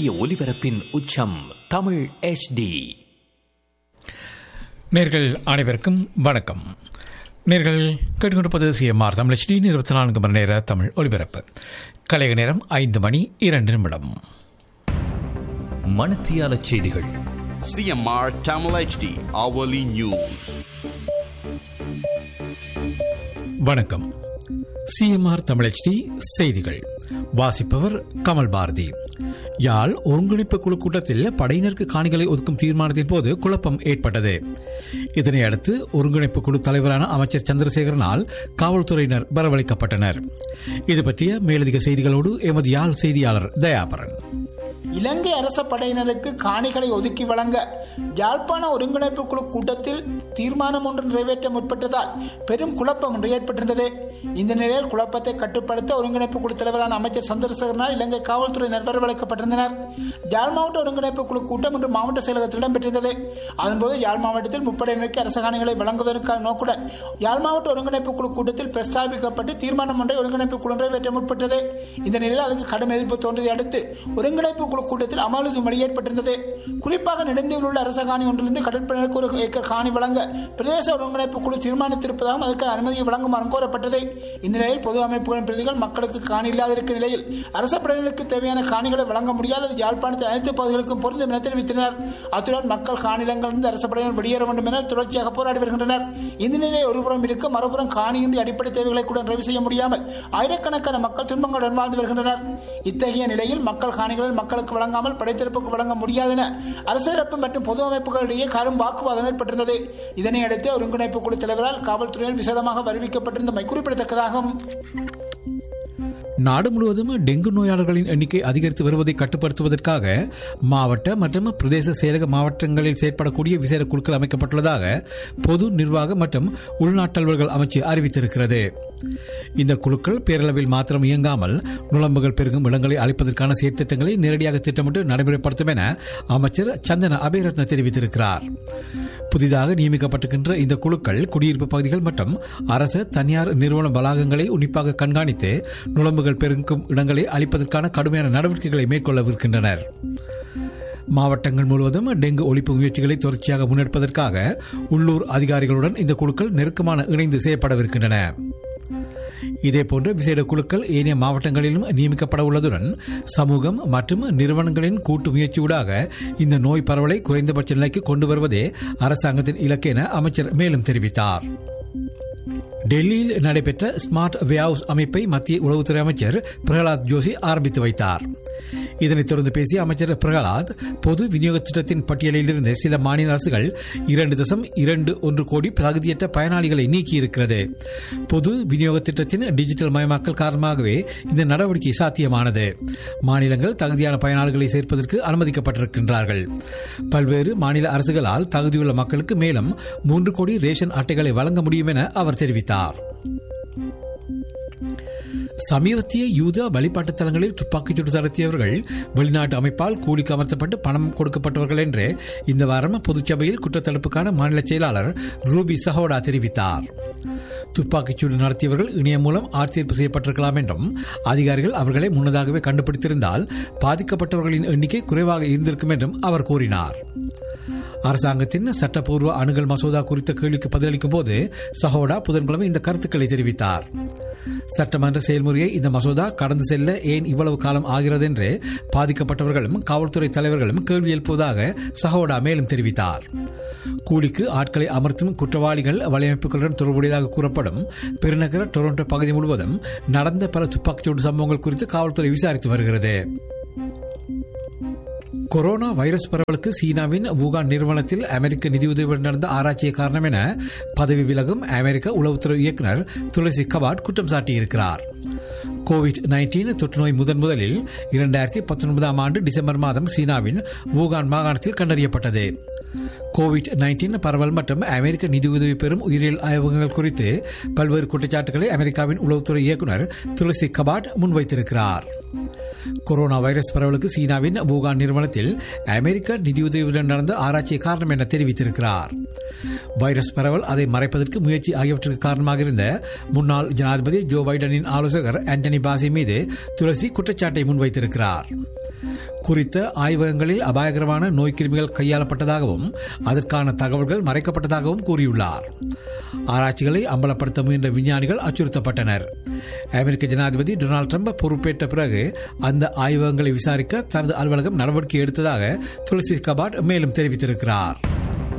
ஒலிபரப்பின் உச்சம் தமிழ் HD நேர்கள் அனைவருக்கும் வணக்கம் நேர்கள் கேட்டுக்கொண்டிருப்பது சிஎம்ஆர் தமிழ் டி இருபத்தி நான்கு மணி நேர தமிழ் ஒலிபரப்பு கலைய நேரம் ஐந்து மணி இரண்டு நிமிடம் மணத்தியால செய்திகள் CMR Tamil HD hourly news. வணக்கம் சிஎம்ஆர் தமிழச்டி செய்திகள் வாசிப்பவர் கமல் பாரதி யாழ் ஒருங்கிணைப்பு குழு கூட்டத்தில் படையினருக்கு காணிகளை ஒதுக்கும் தீர்மானத்தின் போது குழப்பம் ஏற்பட்டது இதனை அடுத்து ஒருங்கிணைப்பு குழு தலைவரான அமைச்சர் சந்திரசேகரனால் காவல்துறையினர் வரவழைக்கப்பட்டனர் இது பற்றிய மேலதிக செய்திகளோடு எமது யாழ் செய்தியாளர் தயாபரன் இலங்கை அரச படையினருக்கு காணிகளை ஒதுக்கி வழங்க யாழ்ப்பாண ஒருங்கிணைப்பு குழு கூட்டத்தில் தீர்மானம் ஒன்று நிறைவேற்ற முற்பட்டதால் பெரும் குழப்பம் ஒன்று ஏற்பட்டிருந்தது இந்த நிலையில் குழப்பத்தை கட்டுப்படுத்த ஒருங்கிணைப்பு குழு தலைவரான அமைச்சர் சந்திரசேகரனால் இலங்கை காவல்துறையினர் வரவழைக்கப்பட்டிருந்தனர் யாழ் மாவட்ட ஒருங்கிணைப்பு குழு கூட்டம் இன்று மாவட்ட செயலகத்தில் இடம்பெற்றிருந்தது அதன்போது யாழ் மாவட்டத்தில் முப்படையினருக்கு அரச காணிகளை வழங்குவதற்கான நோக்குடன் யாழ் மாவட்ட ஒருங்கிணைப்பு குழு கூட்டத்தில் பிரஸ்தாபிக்கப்பட்டு தீர்மானம் ஒன்றை ஒருங்கிணைப்பு குழு நிறைவேற்ற முற்பட்டது இந்த நிலையில் அதுக்கு கடும் எதிர்ப்பு தோன்றியதை அடுத்து ஒருங்கிணைப்பு குழு கூட்டத்தில் அமளி மொழி ஏற்பட்டிருந்தது குறிப்பாக நெடுந்தீவில் உள்ள அரச காணி ஒன்றிலிருந்து கடற்படையினருக்கு ஒரு ஏக்கர் காணி வழங்க பிரதேச ஒருங்கிணைப்பு குழு தீர்மானித்திருப்பதாகவும் அதற்கு அனுமதியை வழங்குமாறு கோரப்பட்டது இந்நிலையில் பொது அமைப்புகளின் பிரதிகள் மக்களுக்கு காணி இல்லாதிருக்கும் நிலையில் அரச படையினருக்கு தேவையான காணிகளை வழங்க முடியாதது யாழ்ப்பாணத்தின் அனைத்து பகுதிகளுக்கும் பொருந்தும் என தெரிவித்தனர் அத்துடன் மக்கள் காணிலங்களிலிருந்து அரச படையினர் வெளியேற வேண்டும் என தொடர்ச்சியாக போராடி வருகின்றனர் இந்த நிலை ஒருபுறம் இருக்க மறுபுறம் காணியின்றி அடிப்படை தேவைகளை கூட நிறைவு செய்ய முடியாமல் ஆயிரக்கணக்கான மக்கள் துன்பங்களுடன் வாழ்ந்து வருகின்றனர் இத்தகைய நிலையில் மக்கள் காணிகளில் மக்களுக்கு வழங்காமல் படைத்தரப்புக்கு வழங்க முடியாது என அரசு தரப்பு மற்றும் பொது அமைப்புகளிடையே கடும் வாக்குவாதம் ஏற்பட்டிருந்தது இதனை அடுத்து ஒருங்கிணைப்பு குழு தலைவரால் காவல்துறையினர் விசேடமாக அறிவிக்கப்பட்டிருந்தமை குறிப்பிடத்தக்கதாகும் நாடு முழுவதும் டெங்கு நோயாளர்களின் எண்ணிக்கை அதிகரித்து வருவதை கட்டுப்படுத்துவதற்காக மாவட்ட மற்றும் பிரதேச செயலக மாவட்டங்களில் செயற்படக்கூடிய விசேட குழுக்கள் அமைக்கப்பட்டுள்ளதாக பொது நிர்வாக மற்றும் உள்நாட்டல்வர்கள் அமைச்சு அறிவித்திருக்கிறது இந்த குழுக்கள் பேரளவில் மாத்திரம் இயங்காமல் நுழம்புகள் பெருகும் இடங்களை அளிப்பதற்கான செயற்திட்டங்களை நேரடியாக திட்டமிட்டு நடைமுறைப்படுத்தும் என அமைச்சர் சந்தன அபயரத்ன தெரிவித்திருக்கிறார் புதிதாக நியமிக்கப்பட்டிருக்கின்ற இந்த குழுக்கள் குடியிருப்பு பகுதிகள் மற்றும் அரசு தனியார் நிறுவன வளாகங்களை உன்னிப்பாக கண்காணித்து நுழம்புகள் பெருக்கும் இடங்களை அளிப்பதற்கான கடுமையான நடவடிக்கைகளை மேற்கொள்ளவிருக்கின்றனர் மாவட்டங்கள் முழுவதும் டெங்கு ஒழிப்பு முயற்சிகளை தொடர்ச்சியாக முன்னெடுப்பதற்காக உள்ளூர் அதிகாரிகளுடன் இந்த குழுக்கள் நெருக்கமான இணைந்து செய்யப்படவிருக்கின்றன இதேபோன்று விசேட குழுக்கள் ஏனைய மாவட்டங்களிலும் நியமிக்கப்பட உள்ளதுடன் சமூகம் மற்றும் நிறுவனங்களின் கூட்டு முயற்சியூடாக இந்த நோய் பரவலை குறைந்தபட்ச நிலைக்கு கொண்டு வருவதே அரசாங்கத்தின் இலக்கு என அமைச்சர் மேலும் தெரிவித்தார் டெல்லியில் நடைபெற்ற ஸ்மார்ட் வேஹவுஸ் அமைப்பை மத்திய உளவுத்துறை அமைச்சர் பிரகலாத் ஜோஷி ஆரம்பித்து வைத்தார் இதனைத் தொடர்ந்து பேசிய அமைச்சர் பிரகலாத் பொது விநியோக திட்டத்தின் பட்டியலில் இருந்த சில மாநில அரசுகள் இரண்டு தசம் இரண்டு ஒன்று கோடி தகுதியற்ற பயனாளிகளை நீக்கியிருக்கிறது பொது விநியோக திட்டத்தின் டிஜிட்டல் மயமாக்கல் காரணமாகவே இந்த நடவடிக்கை சாத்தியமானது மாநிலங்கள் தகுதியான பயனாளிகளை சேர்ப்பதற்கு அனுமதிக்கப்பட்டிருக்கின்றார்கள் பல்வேறு மாநில அரசுகளால் தகுதியுள்ள மக்களுக்கு மேலும் மூன்று கோடி ரேஷன் அட்டைகளை வழங்க முடியும் என அவர் தெரிவித்தார் சமீபத்திய யூத வழிபாட்டு தலங்களில் துப்பாக்கிச்சூடு நடத்தியவர்கள் வெளிநாட்டு அமைப்பால் கூலிக்கு அமர்த்தப்பட்டு பணம் கொடுக்கப்பட்டவர்கள் என்று இந்த வாரம் பொதுச்சபையில் குற்றத்தடுப்புக்கான மாநில செயலாளர் ரூபி சஹோடா தெரிவித்தார் துப்பாக்கிச்சூடு நடத்தியவர்கள் இணையம் மூலம் ஆட்சேர்ப்பு செய்யப்பட்டிருக்கலாம் என்றும் அதிகாரிகள் அவர்களை முன்னதாகவே கண்டுபிடித்திருந்தால் பாதிக்கப்பட்டவர்களின் எண்ணிக்கை குறைவாக இருந்திருக்கும் என்றும் அவர் கூறினார் அரசாங்கத்தின் சட்டப்பூர்வ அணுகல் மசோதா குறித்த கேள்விக்கு பதிலளிக்கும் போது சஹோடா புதன்கிழமை இந்த கருத்துக்களை தெரிவித்தார் சட்டமன்ற செயல்முறையை இந்த மசோதா கடந்து செல்ல ஏன் இவ்வளவு காலம் ஆகிறது என்று பாதிக்கப்பட்டவர்களும் காவல்துறை தலைவர்களும் கேள்வி எழுப்புவதாக சஹோடா மேலும் தெரிவித்தார் கூலிக்கு ஆட்களை அமர்த்தும் குற்றவாளிகள் வலையமைப்புகளுடன் தொடர்புடையதாக கூறப்படும் பெருநகர டொரண்டோ பகுதி முழுவதும் நடந்த பல துப்பாக்கிச்சூடு சம்பவங்கள் குறித்து காவல்துறை விசாரித்து வருகிறது கொரோனா வைரஸ் பரவலுக்கு சீனாவின் வூகான் நிறுவனத்தில் அமெரிக்க நிதியுதவியுடன் நடந்த ஆராய்ச்சியே காரணம் என பதவி விலகும் அமெரிக்க உளவுத்துறை இயக்குநர் துளசி கபாட் குற்றம் சாட்டியிருக்கிறார் கோவிட் நைன்டீன் தொற்றுநோய் முதன் முதலில் இரண்டாயிரத்தி பத்தொன்பதாம் ஆண்டு டிசம்பர் மாதம் சீனாவின் வூகான் மாகாணத்தில் கண்டறியப்பட்டது கோவிட் நைன்டீன் பரவல் மற்றும் அமெரிக்க நிதியுதவி பெறும் உயிரியல் ஆய்வகங்கள் குறித்து பல்வேறு குற்றச்சாட்டுகளை அமெரிக்காவின் உளவுத்துறை இயக்குநர் துளசி கபாட் முன்வைத்திருக்கிறார் கொரோனா வைரஸ் பரவலுக்கு சீனாவின் வூகான் நிறுவனத்தில் அமெரிக்க நிதியுதவியுடன் நடந்த ஆராய்ச்சி காரணம் என தெரிவித்திருக்கிறார் வைரஸ் பரவல் அதை மறைப்பதற்கு முயற்சி ஆகியவற்றுக்கு காரணமாக இருந்த முன்னாள் ஜனாதிபதி ஜோ பைடனின் ஆலோசகர் ஆண்டனி பாசி மீது துளசி குற்றச்சாட்டை முன்வைத்திருக்கிறார் குறித்த ஆய்வகங்களில் அபாயகரமான நோய் கிருமிகள் கையாளப்பட்டதாகவும் அதற்கான தகவல்கள் மறைக்கப்பட்டதாகவும் கூறியுள்ளார் ஆராய்ச்சிகளை அம்பலப்படுத்த முயன்ற விஞ்ஞானிகள் அச்சுறுத்தப்பட்டனர் அமெரிக்க ஜனாதிபதி டொனால்டு ட்ரம்ப் பொறுப்பேற்ற பிறகு அந்த ஆய்வகங்களை விசாரிக்க தனது அலுவலகம் நடவடிக்கை எடுத்ததாக துளசி கபாட் மேலும் தெரிவித்திருக்கிறார்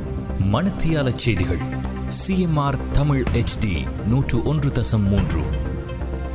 மணத்தியால செய்திகள் சிஎம்ஆர் தமிழ் HD நூற்று ஒன்று தசம் மூன்று